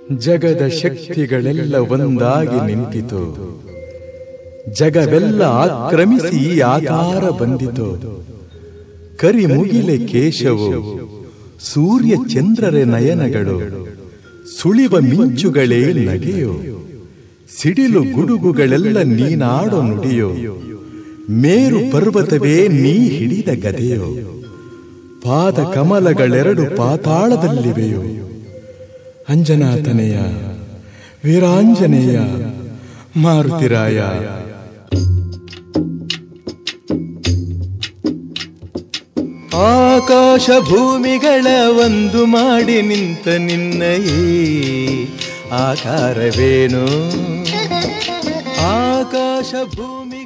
ಜಗದ ಶಕ್ತಿಗಳೆಲ್ಲ ಒಂದಾಗಿ ನಿಂತಿತು ಜಗವೆಲ್ಲ ಆಕ್ರಮಿಸಿ ಆಕಾರ ಬಂದಿತು ಕರಿ ಮುಗಿಲೆ ಕೇಶವು ಸೂರ್ಯ ಚಂದ್ರರ ನಯನಗಳು ಸುಳಿವ ಮಿಂಚುಗಳೇ ನಗೆಯೋ ಸಿಡಿಲು ಗುಡುಗುಗಳೆಲ್ಲ ನೀನಾಡೋ ನುಡಿಯೋ ಮೇರು ಪರ್ವತವೇ ನೀ ಹಿಡಿದ ಗದೆಯೋ ಪಾದ ಕಮಲಗಳೆರಡು ಪಾತಾಳದಲ್ಲಿವೆಯೋ ಅಂಜನಾತನೆಯ ವೀರಾಂಜನೇಯ ಮಾರುತಿರಾಯ ಆಕಾಶ ಭೂಮಿಗಳ ಒಂದು ಮಾಡಿ ನಿಂತ ನಿನ್ನಯೇ ಆಕಾರವೇನು ಆಕಾಶ ಭೂಮಿ